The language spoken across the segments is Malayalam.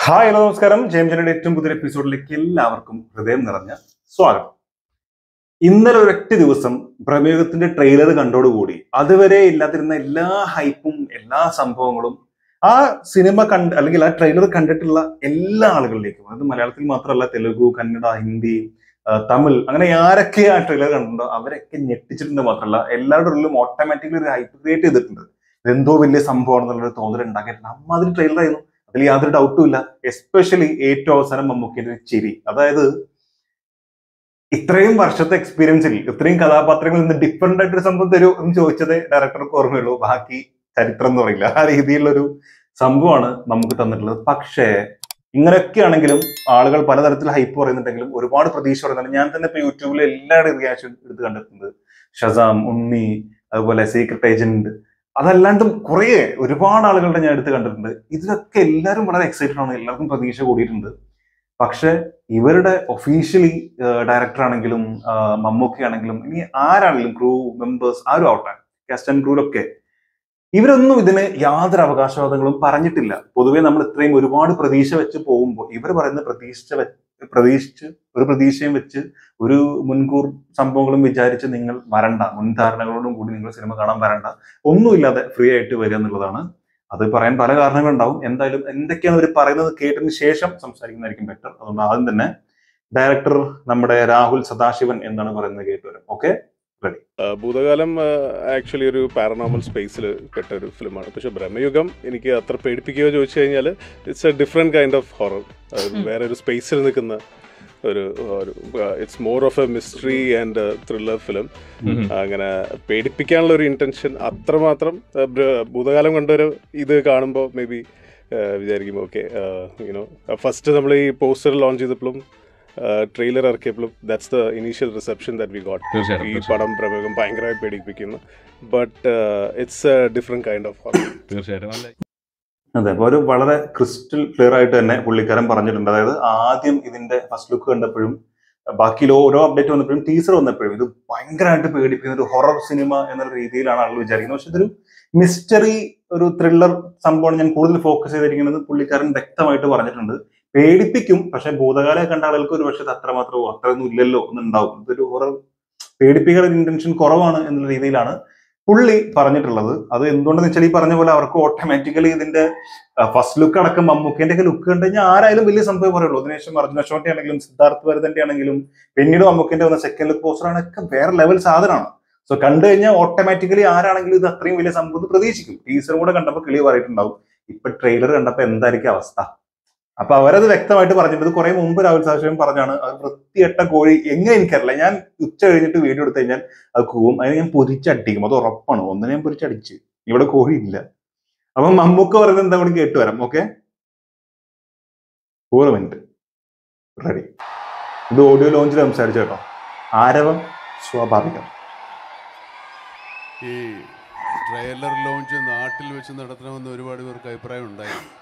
ഹായ് ഹലോ നമസ്കാരം ജെയിംജനയുടെ ഏറ്റവും പുതിയ എപ്പിസോഡിലേക്ക് എല്ലാവർക്കും ഹൃദയം നിറഞ്ഞ സ്വാഗതം ഇന്നലെ ഒരൊറ്റ ദിവസം പ്രമേഹത്തിന്റെ ട്രെയിലർ കണ്ടോടുകൂടി അതുവരെ ഇല്ലാതിരുന്ന എല്ലാ ഹൈപ്പും എല്ലാ സംഭവങ്ങളും ആ സിനിമ കണ്ട് അല്ലെങ്കിൽ ആ ട്രെയിലർ കണ്ടിട്ടുള്ള എല്ലാ ആളുകളിലേക്കും അത് മലയാളത്തിൽ മാത്രമല്ല തെലുഗു കന്നഡ ഹിന്ദി ആ, തമിഴ് അങ്ങനെ ആരൊക്കെ ആ ട്രെയിലർ കണ്ടിട്ടുണ്ടോ അവരൊക്കെ ഞെട്ടിച്ചിട്ടുണ്ട് മാത്രമല്ല എല്ലാവരുടെ ഉള്ളിലും ഓട്ടോമാറ്റിക്കലി ഒരു ഹൈപ്പ് ക്രിയേറ്റ് ചെയ്തിട്ടുണ്ട് ഇതെന്തോ വലിയ സംഭവം എന്നുള്ളൊരു തോന്നൽ ഉണ്ടാക്കിയിട്ടുണ്ട് അമ്മാതിരി ട്രെയിലർ ആയിരുന്നു അതിൽ യാതൊരു ഡൗട്ടും ഇല്ല എസ്പെഷ്യലി ഏറ്റവും അവസാനം മമ്മൂക്കിന്റെ ഒരു ചിരി അതായത് ഇത്രയും വർഷത്തെ എക്സ്പീരിയൻസിൽ ഇത്രയും കഥാപാത്രങ്ങളിൽ നിന്ന് ഡിഫറെന്റ് ആയിട്ടൊരു സംഭവം തരൂ എന്ന് ചോദിച്ചതേ ഡയറക്ടർക്ക് ഓർമ്മയുള്ളൂ ബാക്കി ചരിത്രം എന്ന് പറയില്ല ആ രീതിയിലുള്ളൊരു സംഭവമാണ് നമുക്ക് തന്നിട്ടുള്ളത് പക്ഷേ ഇങ്ങനെയൊക്കെ ആണെങ്കിലും ആളുകൾ പലതരത്തിൽ ഹൈപ്പ് പറയുന്നുണ്ടെങ്കിലും ഒരുപാട് പ്രതീക്ഷ പറയുന്നുണ്ട് ഞാൻ തന്നെ ഇപ്പൊ യൂട്യൂബിൽ എല്ലാവരുടെയും റിയാക്ഷൻ എടുത്ത് കണ്ടിട്ടുണ്ട് ഷസാം ഉണ്ണി അതുപോലെ സീക്രട്ട് ഏജന്റ് അതല്ലാണ്ടും കുറേ ഒരുപാട് ആളുകളുടെ ഞാൻ എടുത്ത് കണ്ടിട്ടുണ്ട് ഇതിലൊക്കെ എല്ലാവരും വളരെ എക്സൈറ്റഡ് ആണ് എല്ലാവർക്കും പ്രതീക്ഷ കൂടിയിട്ടുണ്ട് പക്ഷെ ഇവരുടെ ഒഫീഷ്യലി ഡയറക്ടർ ആണെങ്കിലും മമ്മൂക്കി ആണെങ്കിലും ഇനി ആരാണെങ്കിലും ക്രൂ മെമ്പേഴ്സ് ആരും ആവട്ടെ കാസ്റ്റ് ആൻഡ് ക്രൂലൊക്കെ ഇവരൊന്നും ഇതിന് യാതൊരു അവകാശവാദങ്ങളും പറഞ്ഞിട്ടില്ല പൊതുവെ നമ്മൾ ഇത്രയും ഒരുപാട് പ്രതീക്ഷ വെച്ച് പോകുമ്പോൾ ഇവർ പറയുന്ന പ്രതീക്ഷ വെ- പ്രതീക്ഷിച്ച് ഒരു പ്രതീക്ഷയും വെച്ച് ഒരു മുൻകൂർ സംഭവങ്ങളും വിചാരിച്ച് നിങ്ങൾ വരണ്ട മുൻധാരണകളോടും കൂടി നിങ്ങൾ സിനിമ കാണാൻ വരണ്ട ഒന്നുമില്ലാതെ ഫ്രീ ആയിട്ട് വരിക എന്നുള്ളതാണ് അത് പറയാൻ പല കാരണങ്ങളുണ്ടാവും എന്തായാലും എന്തൊക്കെയാണ് അവർ പറയുന്നത് കേട്ടതിന് ശേഷം സംസാരിക്കുന്നതായിരിക്കും ബെറ്റർ അതുകൊണ്ട് ആദ്യം തന്നെ ഡയറക്ടർ നമ്മുടെ രാഹുൽ സദാശിവൻ എന്താണ് പറയുന്നത് കേട്ട് വരും ഓക്കെ ആ, ഭൂതകാലം ആക്ച്വലി ഒരു പാരനോമൽ സ്പേസിൽ പെട്ട ഒരു ഫിലിമാണ് പക്ഷെ ബ്രഹ്മയുഗം എനിക്ക് അത്ര പേടിപ്പിക്കുകയോ ചോദിച്ചു കഴിഞ്ഞാൽ it's a different kind of horror വേറെ ഒരു സ്പേസിൽ നിൽക്കുന്ന ഒരു ഒരു it's more of a mystery and thriller film അങ്ങനെ പേടിപ്പിക്കാനുള്ള ഒരു ഇന്റൻഷൻ അത്രമാത്രം ആ, ബ്ര- ഭൂതകാലം കണ്ടൊരു ഇത് കാണുമ്പോൾ മേ ബി വിചാരിക്കും ഓക്കെ യുനോ ഫസ്റ്റ് നമ്മൾ ഈ പോസ്റ്റർ ലോഞ്ച് ചെയ്തപ്പോഴും ട്രെയിലർ ഇറക്കിയപ്പോഴും that's the initial reception that we got തീർച്ചയായിട്ടും ഈ തീർച്ചയായിട്ടും. പടം പ്രമേഹം ഭയങ്കരമായി പേടിപ്പിക്കുന്നു but it's a different kind of horror തീർച്ചയായിട്ടും നല്ല അതെ അപ്പൊ ഒരു വളരെ ക്രിസ്റ്റൽ ക്ലിയർ ആയിട്ട് തന്നെ പുള്ളിക്കാരൻ പറഞ്ഞിട്ടുണ്ട് അതായത് ആദ്യം ഇതിന്റെ ഫസ്റ്റ് ലുക്ക് കണ്ടപ്പോഴും ബാക്കിയിൽ ഓരോ അപ്ഡേറ്റ് വന്നപ്പോഴും ടീസർ വന്നപ്പോഴും ഇത് ഭയങ്കരമായിട്ട് പേടിപ്പിക്കുന്ന ഒരു ഹൊറർ സിനിമ എന്നുള്ള രീതിയിലാണ് ആളുകൾ വിചാരിക്കുന്നത് പക്ഷെ ഇതൊരു മിസ്റ്ററി ഒരു ത്രില്ലർ സംഭവമാണ് ഞാൻ കൂടുതൽ ഫോക്കസ് ചെയ്തിരിക്കുന്നത് പുള്ളിക്കാരൻ വ്യക്തമായിട്ട് പറഞ്ഞിട്ടുണ്ട് പേടിപ്പിക്കും പക്ഷെ ഭൂതകാലം കണ്ട ആളുകൾക്ക് ഒരു പക്ഷേ ഇത് അത്രമാത്രമോ അത്രയൊന്നും ഇല്ലല്ലോ എന്നുണ്ടാവും ഇതൊരു ഹൊറർ പേടിപ്പിക്കാൻ ഇന്റൻഷൻ കുറവാണ് എന്നുള്ള രീതിയിലാണ് പുള്ളി പറഞ്ഞിട്ടുള്ളത് അത് എന്തുകൊണ്ടെന്ന് വെച്ചാൽ ഈ പറഞ്ഞ പോലെ അവർക്ക് ഓട്ടോമാറ്റിക്കലി ഇതിന്റെ ഫസ്റ്റ് ലുക്ക് അടക്കം മമ്മൂക്കിന്റെ ഒക്കെ ലുക്ക് കണ്ടു കഴിഞ്ഞാൽ ആരായാലും വലിയ സംഭവം പറയുള്ളൂ അതിനുശേഷം അർജുന ഷോട്ടി ആണെങ്കിലും സിദ്ധാർത്ഥ് ഭരതന്റെ ആണെങ്കിലും പിന്നീട് മമ്മൂക്കിന്റെ വന്ന സെക്കൻഡ് ലുക്ക് പോസ്റ്റർ ആണൊക്കെ വേറെ ലെവൽ സാധനമാണ് സോ കണ്ടു കഴിഞ്ഞാൽ ഓട്ടോമാറ്റിക്കലി ആരാണെങ്കിലും ഇത് അത്രയും വലിയ സംഭവം പ്രതീക്ഷിക്കും ടീച്ചറും കൂടെ കണ്ടപ്പോൾ കിളി പറയിട്ടുണ്ടാവും ഇപ്പൊ ട്രെയിലർ കണ്ടപ്പോൾ എന്തായിരിക്കും അവസ്ഥ അപ്പൊ അവരത് വ്യക്തമായിട്ട് പറഞ്ഞിട്ടുണ്ട് കുറെ മുമ്പ് രാഹുൽ സാക്ഷ്യം പറഞ്ഞാണ് അത് വൃത്തിയട്ട കോഴി എങ്ങനെ എനിക്കറിയില്ല ഞാൻ ഉച്ച കഴിഞ്ഞിട്ട് വീഡിയോ എടുത്തു കഴിഞ്ഞാൽ അത് കൂവും അതിന് ഞാൻ പൊരിച്ചടിക്കും അത് ഉറപ്പാണ് ഒന്നിനെ ഞാൻ പൊരിച്ചടിച്ച് ഇവിടെ കോഴി ഇല്ല അപ്പൊ മമ്മൂക്ക് പറയുന്നത് എന്താ കൂടി കേട്ട് വരാം ഓക്കെ ഒരു മിനിറ്റ് റെഡി ഇത് ഓഡിയോ ലോഞ്ചിൽ സംസാരിച്ചു കേട്ടോ ആരവം സ്വാഭാവികം ഈ ട്രെയിലർ ലോഞ്ച് നാട്ടിൽ വെച്ച് നടത്തണമെന്ന് ഒരുപാട് പേർക്ക് അഭിപ്രായം ഉണ്ടായിരുന്നു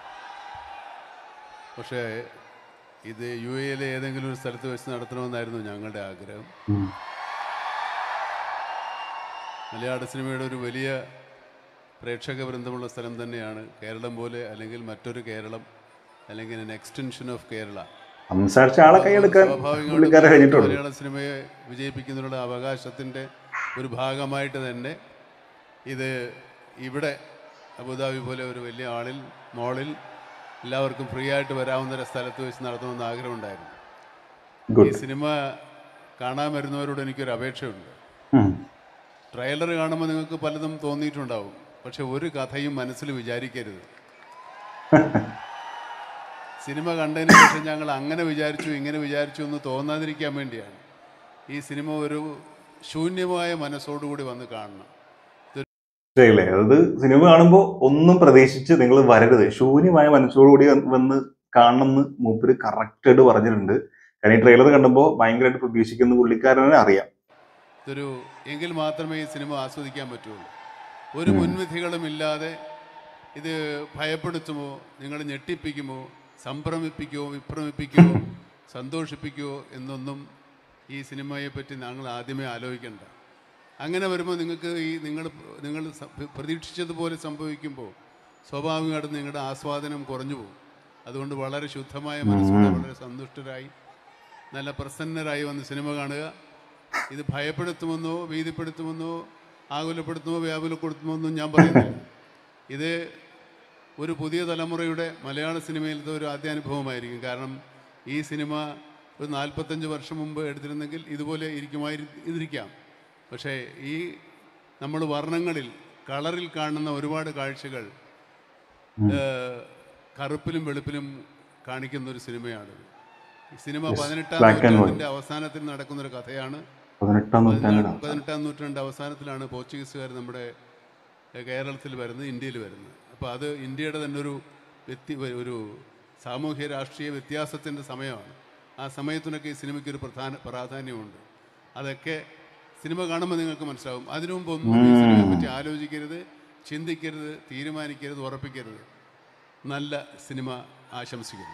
പക്ഷേ ഇത് യു എയിലെ ഏതെങ്കിലും ഒരു സ്ഥലത്ത് വെച്ച് നടത്തണമെന്നായിരുന്നു ഞങ്ങളുടെ ആഗ്രഹം മലയാള സിനിമയുടെ ഒരു വലിയ പ്രേക്ഷക വൃന്ദമുള്ള സ്ഥലം തന്നെയാണ് കേരളം പോലെ അല്ലെങ്കിൽ മറ്റൊരു കേരളം അല്ലെങ്കിൽ an എക്സ്റ്റൻഷൻ ഓഫ് കേരള സംസാരിച്ച ആളെ കൈയെടുക്കാൻ സ്വാഭാവികമായിട്ടും പുള്ളിക്കാരെ കഴിഞ്ഞിട്ടുള്ളൂ മലയാള സിനിമയെ വിജയിപ്പിക്കുന്നതിനുള്ള അവകാശത്തിൻ്റെ ഒരു ഭാഗമായിട്ട് തന്നെ ഇത് ഇവിടെ അബുദാബി പോലെ ഒരു വലിയ ആളിൽ മോളിൽ എല്ലാവർക്കും ഫ്രീ ആയിട്ട് വരാവുന്ന ഒരു സ്ഥലത്ത് വെച്ച് നടത്തണമെന്ന് ആഗ്രഹമുണ്ടായിരുന്നു ഈ ഗുഡ് സിനിമ കാണാൻ വരുന്നവരോട് എനിക്കൊരു അപേക്ഷയുണ്ട് ട്രെയിലർ കാണുമ്പോൾ നിങ്ങൾക്ക് പലതും തോന്നിയിട്ടുണ്ടാവും പക്ഷെ ഒരു കഥയും മനസ്സിൽ വിചാരിക്കരുത് സിനിമ കണ്ടതിന് ശേഷം ഞങ്ങൾ അങ്ങനെ വിചാരിച്ചു ഇങ്ങനെ വിചാരിച്ചു എന്ന് തോന്നാതിരിക്കാൻ വേണ്ടിയാണ് ഈ സിനിമ ഒരു ശൂന്യമായ മനസ്സോടുകൂടി വന്ന് കാണണം ശരിയല്ലേ അതായത് സിനിമ കാണുമ്പോൾ ഒന്നും പ്രതീക്ഷിച്ച് നിങ്ങൾ വരരുത് ശൂന്യമായ മനസ്സോടുകൂടി വന്ന് വന്ന് കാണണമെന്ന് മൂപ്പര് കറക്റ്റ് ആയിട്ട് പറഞ്ഞിട്ടുണ്ട് കാരണം ഈ ട്രെയിലർ കണ്ടപ്പോൾ ഭയങ്കരമായിട്ട് പ്രതീക്ഷിക്കുന്ന പുള്ളിക്കാരനെ അറിയാം ഇതൊരു എങ്കിൽ മാത്രമേ ഈ സിനിമ ആസ്വദിക്കാൻ പറ്റുള്ളൂ ഒരു ഉം. മുൻവിധികളും ഇല്ലാതെ ഇത് ഭയപ്പെടുത്തുമോ നിങ്ങൾ ഞെട്ടിപ്പിക്കുമോ സംഭ്രമിപ്പിക്കുമോ വിഭ്രമിപ്പിക്കുമോ സന്തോഷിപ്പിക്കുമോ എന്നൊന്നും ഈ സിനിമയെ പറ്റി ഞങ്ങൾ ആദ്യമേ ആലോചിക്കേണ്ട അങ്ങനെ വരുമ്പോൾ നിങ്ങൾക്ക് ഈ നിങ്ങൾ നിങ്ങൾ സ- പ്രതീക്ഷിച്ചതുപോലെ സംഭവിക്കുമ്പോൾ സ്വാഭാവികമായിട്ടും നിങ്ങളുടെ ആസ്വാദനം കുറഞ്ഞു പോകും അതുകൊണ്ട് വളരെ ശുദ്ധമായ മനസ്സോടെ വളരെ സന്തുഷ്ടരായി നല്ല പ്രസന്നരായി വന്ന് സിനിമ കാണുക ഇത് ഭയപ്പെടുത്തുമെന്നോ ഭീതിപ്പെടുത്തുമെന്നോ ആകുലപ്പെടുത്തുമോ വ്യാകുലപ്പെടുത്തുമോ ഒന്നും ഞാൻ പറയുന്നില്ല ഇത് ഒരു പുതിയ തലമുറയുടെ മലയാള സിനിമയിലത്തെ ഒരു ആദ്യാനുഭവമായിരിക്കും കാരണം ഈ സിനിമ ഒരു നാൽപ്പത്തഞ്ച് വർഷം മുമ്പ് എടുത്തിരുന്നെങ്കിൽ ഇതുപോലെ ഇരിക്കുമായി ഇതിരിക്കാം പക്ഷേ ഈ നമ്മൾ വർണ്ണങ്ങളിൽ കളറിൽ കാണുന്ന ഒരുപാട് കാഴ്ചകൾ ഏഹ്, കറുപ്പിലും വെളുപ്പിലും കാണിക്കുന്ന ഒരു സിനിമയാണ് ഈ സിനിമ പതിനെട്ടാം black and white. നൂറ്റാണ്ടിൻ്റെ അവസാനത്തിൽ നടക്കുന്ന ഒരു കഥയാണ് പതിനെട്ടാം നൂറ്റാണ്ടിലാണ് പതിനെട്ടാം നൂറ്റാണ്ട് അവസാനത്തിലാണ് പോർച്ചുഗീസുകാർ നമ്മുടെ ഏഹ്, കേരളത്തിൽ വരുന്നത് ഇന്ത്യയിൽ വരുന്നത് അപ്പോൾ അത് ഇന്ത്യയുടെ തന്നെ ഒരു വ്യക്തി ഒരു സാമൂഹ്യ രാഷ്ട്രീയ വ്യത്യാസത്തിൻ്റെ സമയമാണ് ആ സമയത്തിനൊക്കെ ഈ സിനിമയ്ക്ക് ഒരു പ്രധാന പ്രാധാന്യമുണ്ട് അതൊക്കെ സിനിമ കാണുമ്പോൾ നിങ്ങൾക്ക് മനസ്സിലാവും അതിനു മുമ്പ് ഒന്നും ഈ സിനിമയെ പറ്റി ആലോചിക്കരുത് ചിന്തിക്കരുത് തീരുമാനിക്കരുത് ഉറപ്പിക്കരുത് നല്ല സിനിമ ആശംസിക്കുന്നു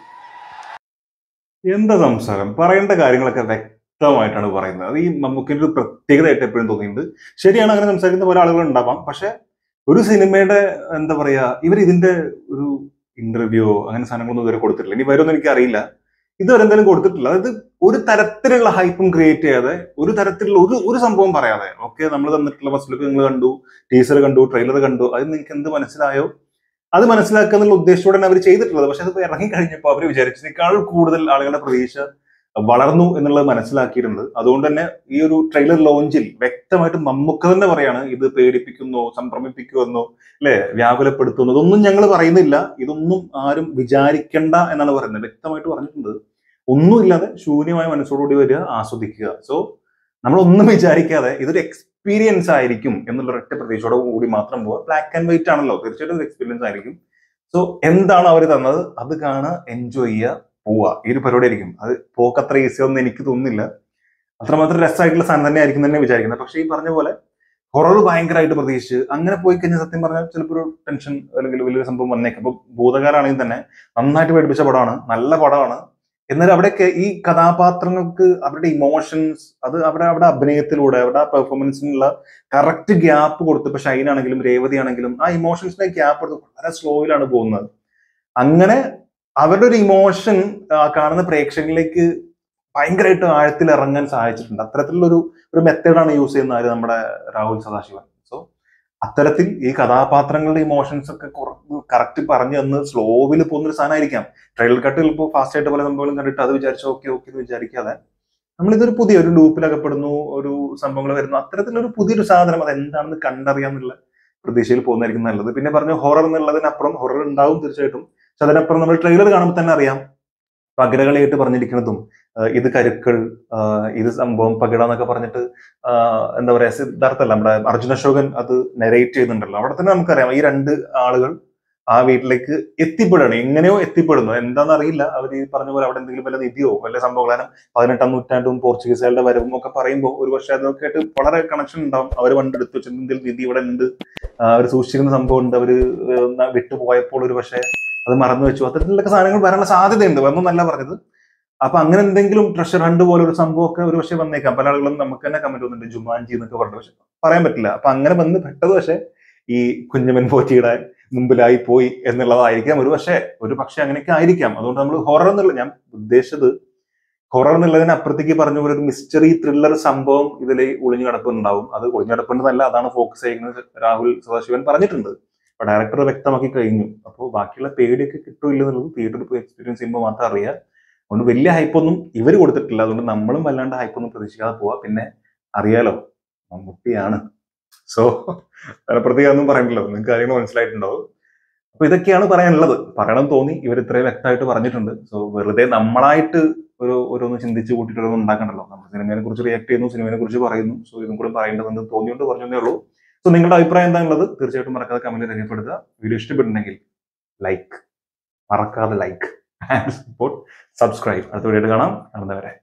എന്താ സംസാരം പറയേണ്ട കാര്യങ്ങളൊക്കെ വ്യക്തമായിട്ടാണ് പറയുന്നത് അത് ഈ മമ്മൂക്കിന്റെ ഒരു പ്രത്യേകതയായിട്ട് എപ്പോഴും തോന്നിയിട്ടുണ്ട് ശരിയാണ് അങ്ങനെ സംസാരിക്കുന്ന പല ആളുകൾ ഉണ്ടാവാം പക്ഷെ ഒരു സിനിമയുടെ എന്താ പറയാ ഇവർ ഇതിന്റെ ഒരു ഇന്റർവ്യൂ അങ്ങനെ സാധനങ്ങളൊന്നും ഇതുവരെ കൊടുത്തിട്ടില്ല ഇനി വരുമെന്ന് എനിക്ക് അറിയില്ല ഇതുവരെ എന്തായാലും കൊടുത്തിട്ടില്ല അതായത് ഒരു തരത്തിലുള്ള ഹൈപ്പും ക്രിയേറ്റ് ചെയ്യാതെ ഒരു തരത്തിലുള്ള ഒരു ഒരു സംഭവം പറയാതെ ഓക്കെ നമ്മൾ തന്നിട്ടുള്ള ഫസ്റ്റ് ലുക്ക് നിങ്ങൾ കണ്ടു ടീസർ കണ്ടു ട്രെയിലർ കണ്ടു അത് നിങ്ങൾക്ക് എന്ത് മനസ്സിലായോ അത് മനസ്സിലാക്കുക എന്നുള്ള ഉദ്ദേശത്തോടെയാണ് അവർ ചെയ്തിട്ടുള്ളത് പക്ഷെ അത് ഇറങ്ങി കഴിഞ്ഞപ്പോൾ അവർ വിചാരിച്ചതിനേക്കാൾ കൂടുതൽ ആളുകളുടെ പ്രതീക്ഷ വളർന്നു എന്നുള്ളത് മനസ്സിലാക്കിയിട്ടുണ്ട് അതുകൊണ്ട് തന്നെ ഈ ഒരു ട്രെയിലർ ലോഞ്ചിൽ വ്യക്തമായിട്ട് മമ്മൂക്ക തന്നെ പറയാണ് ഇത് പേടിപ്പിക്കുന്നോ സംഭ്രമിപ്പിക്കുമെന്നോ അല്ലെ വ്യാകുലപ്പെടുത്തുന്നു ഇതൊന്നും ഞങ്ങൾ പറയുന്നില്ല ഇതൊന്നും ആരും വിചാരിക്കണ്ട എന്നാണ് പറയുന്നത് വ്യക്തമായിട്ട് പറഞ്ഞിട്ടുണ്ട് ഒന്നുമില്ലാതെ ശൂന്യമായ മനസ്സോടുകൂടി വരിക ആസ്വദിക്കുക സോ നമ്മളൊന്നും വിചാരിക്കാതെ ഇതൊരു എക്സ്പീരിയൻസ് ആയിരിക്കും എന്നുള്ള ഒരൊറ്റ പ്രതീക്ഷയോടെ കൂടി മാത്രം പോവുക ബ്ലാക്ക് ആൻഡ് വൈറ്റ് ആണല്ലോ തീർച്ചയായിട്ടും ഒരു എക്സ്പീരിയൻസ് ആയിരിക്കും സോ എന്താണ് അവർ തന്നത് അത് കാണുക എൻജോയ് ചെയ്യുക പോവുക ഈ ഒരു പരിപാടി ആയിരിക്കും അത് പോക്കത്ര ഈസി ഒന്നും എനിക്ക് തോന്നുന്നില്ല അത്രമാത്രം രസമായിട്ടുള്ള സാധനം തന്നെ ആയിരിക്കും തന്നെ വിചാരിക്കുന്നത് പക്ഷേ ഈ പറഞ്ഞ പോലെ ഹൊറർ ഭയങ്കരമായിട്ട് പ്രതീക്ഷിച്ച് അങ്ങനെ പോയി കഴിഞ്ഞാൽ സത്യം പറഞ്ഞാൽ ചിലപ്പോൾ ഒരു ടെൻഷൻ അല്ലെങ്കിൽ വലിയൊരു സംഭവം വന്നേക്കും അപ്പൊ ഭൂതകാലാണെങ്കിൽ തന്നെ നന്നായിട്ട് പേടിപ്പിച്ച പടമാണ് നല്ല പടമാണ് എന്നാൽ അവിടെയൊക്കെ ഈ കഥാപാത്രങ്ങൾക്ക് അവരുടെ ഇമോഷൻസ് അത് അവിടെ അവിടെ അഭിനയത്തിലൂടെ അവിടെ ആ പെർഫോമൻസിനുള്ള കറക്റ്റ് ഗ്യാപ്പ് കൊടുത്ത് ഇപ്പൊ ഷൈൻ ആണെങ്കിലും രേവതി ആണെങ്കിലും ആ ഇമോഷൻസിനെ ഗ്യാപ്പ് കൊടുത്ത് വളരെ സ്ലോയിലാണ് പോകുന്നത് അങ്ങനെ അവരുടെ ഒരു ഇമോഷൻ കാണുന്ന പ്രേക്ഷകരിലേക്ക് ഭയങ്കരമായിട്ട് ആഴത്തിൽ ഇറങ്ങാൻ സഹായിച്ചിട്ടുണ്ട് അത്തരത്തിലുള്ള ഒരു ഒരു മെത്തേഡാണ് യൂസ് ചെയ്യുന്നത് ആര് നമ്മുടെ രാഹുൽ സദാശിവൻ സോ അത്തരത്തിൽ ഈ കഥാപാത്രങ്ങളുടെ ഇമോഷൻസ് ഒക്കെ കറക്റ്റ് പറഞ്ഞു തന്ന് സ്ലോവിൽ പോകുന്ന ഒരു സാധനമായിരിക്കാം ട്രെയിലർ കട്ട് ചിലപ്പോൾ ഫാസ്റ്റ് ആയിട്ട് പല സംഭവങ്ങളും കണ്ടിട്ട് അത് വിചാരിച്ചു ഓക്കെ ഓക്കെ എന്ന് വിചാരിക്കാതെ നമ്മളിതൊരു പുതിയ ഒരു ലൂപ്പിൽ അകപ്പെടുന്നു ഒരു സംഭവങ്ങൾ വരുന്നു അത്തരത്തിലൊരു പുതിയൊരു സാധനം അത് എന്താണെന്ന് കണ്ടറിയാന്നുള്ള പ്രതീക്ഷയിൽ പോകുന്നതായിരിക്കും നല്ലത് പിന്നെ പറഞ്ഞു ഹൊറർ എന്നുള്ളതിനപ്പുറം ഹൊറർ ഉണ്ടാവും തീർച്ചയായിട്ടും പക്ഷെ അതിനപ്പുറം നമ്മൾ ട്രെയിലർ കാണുമ്പോൾ തന്നെ അറിയാം പകിടകളായിട്ട് പറഞ്ഞിരിക്കുന്നതും ആഹ് ഇത് കരുക്കൾ ആഹ് ഇത് സംഭവം പകിട എന്നൊക്കെ പറഞ്ഞിട്ട് ആഹ് എന്താ പറയാ സിദ്ധാർത്ഥല്ല നമ്മുടെ അർജുന അശോകൻ അത് നെറേറ്റ് ചെയ്യുന്നുണ്ടല്ലോ അവിടെ തന്നെ നമുക്കറിയാം ഈ രണ്ട് ആളുകൾ ആ വീട്ടിലേക്ക് എത്തിപ്പെടുകയാണ് എങ്ങനെയോ എത്തിപ്പെടുന്നു എന്താണെന്ന് അറിയില്ല അവർ ഈ പറഞ്ഞ പോലെ അവിടെ എന്തെങ്കിലും വല്ല നിധിയോ വല്ല സംഭവം കാരണം പതിനെട്ടാം നൂറ്റാണ്ടും പോർച്ചുഗീസുകാരുടെ വരവും ഒക്കെ പറയുമ്പോൾ ഒരു പക്ഷേ അതൊക്കെ ആയിട്ട് വളരെ കണക്ഷൻ ഉണ്ടാവും അവർ പണ്ടെടുത്ത് വെച്ചിട്ട് എന്തെങ്കിലും നിധി ഇവിടെ ഉണ്ട് അവർ സൂക്ഷിച്ചിരുന്ന സംഭവം ഉണ്ട് അവർ വിട്ടുപോയപ്പോൾ ഒരു പക്ഷേ അത് മറന്നു വെച്ചു അത്തരത്തിലൊക്കെ സാധനങ്ങൾ വരാനുള്ള സാധ്യതയുണ്ട് വന്നല്ല പറഞ്ഞത് അപ്പൊ അങ്ങനെ എന്തെങ്കിലും ട്രഷർ ഹണ്ട് പോലെ ഒരു സംഭവമൊക്കെ ഒരു പക്ഷേ വന്നേക്കാം പല ആളുകളും നമുക്ക് തന്നെ കമന്റ് വന്നിട്ടുണ്ട് ജുമാൻജി എന്നൊക്കെ പറഞ്ഞു പക്ഷെ പറയാൻ പറ്റില്ല അപ്പൊ അങ്ങനെ വന്ന് പെട്ടത് പക്ഷേ ഈ കുഞ്ഞമൻ പോറ്റിയുടെ മുമ്പിലായി പോയി എന്നുള്ളതായിരിക്കാം ഒരു പക്ഷേ ഒരു പക്ഷേ അങ്ങനെയൊക്കെ ആയിരിക്കാം അതുകൊണ്ട് നമ്മൾ ഹൊറർ എന്നുള്ള ഞാൻ ഉദ്ദേശിച്ചത് ഹൊറർ എന്നുള്ളതിന് അപ്പുറത്തേക്ക് പറഞ്ഞ പോലെ ഒരു മിസ്റ്ററി ത്രില്ലർ സംഭവം ഇതിൽ ഒളിഞ്ഞു കിടപ്പുണ്ടാവും അത് ഒളിഞ്ഞു കിടപ്പുണ്ടെന്നല്ല അതാണ് ഫോക്കസ് ചെയ്യുന്നത് രാഹുൽ സദാശിവൻ പറഞ്ഞിട്ടുണ്ട് അപ്പൊ ഡയറക്ടർ വ്യക്തമാക്കി കഴിഞ്ഞു അപ്പോൾ ബാക്കിയുള്ള പേടിയൊക്കെ കിട്ടില്ല എന്നുള്ളത് തിയേറ്ററിൽ പോയി എക്സ്പീരിയൻസ് ചെയ്യുമ്പോൾ മാത്രം അറിയാം അതുകൊണ്ട് വലിയ ഹൈപ്പൊന്നും ഇവർ കൊടുത്തിട്ടില്ല അതുകൊണ്ട് നമ്മളും വല്ലാണ്ട് ഹൈപ്പൊന്നും പ്രതീക്ഷിക്കാതെ പോവാ പിന്നെ അറിയാലോ മമ്മൂട്ടിയാണ് സോ പ്രത്യേകം ഒന്നും പറയണ്ടല്ലോ നിങ്ങൾക്ക് കാര്യങ്ങൾ മനസ്സിലായിട്ടുണ്ടാവും അപ്പൊ ഇതൊക്കെയാണ് പറയാനുള്ളത് പറയണം തോന്നി ഇവർ ഇത്രയും വ്യക്തമായിട്ട് പറഞ്ഞിട്ടുണ്ട് സോ വെറുതെ നമ്മളായിട്ട് ഒരു ഓരോന്ന് ചിന്തിച്ച് കൂട്ടിയിട്ടൊന്നും ഉണ്ടാക്കണ്ടല്ലോ നമ്മൾ സിനിമയെ കുറിച്ച് റിയാക്ട് ചെയ്യുന്നു സിനിമയെ കുറിച്ച് പറയുന്നു സോ ഇതും കൂടെ പറയേണ്ടതെന്ന് തോന്നിയോണ്ട് പറഞ്ഞതേ ഉള്ളൂ സോ നിങ്ങളുടെ അഭിപ്രായം എന്താണുള്ളത് തീർച്ചയായിട്ടും മറക്കാതെ കമന്റിൽ രേഖപ്പെടുത്തുക വീഡിയോ ഇഷ്ടപ്പെട്ടുണ്ടെങ്കിൽ ലൈക്ക് മറക്കാതെ ലൈക്ക് ആൻഡ് സപ്പോർട്ട് സബ്സ്ക്രൈബ് അടുത്ത വീഡിയോ കാണാം കാണുന്നവരെ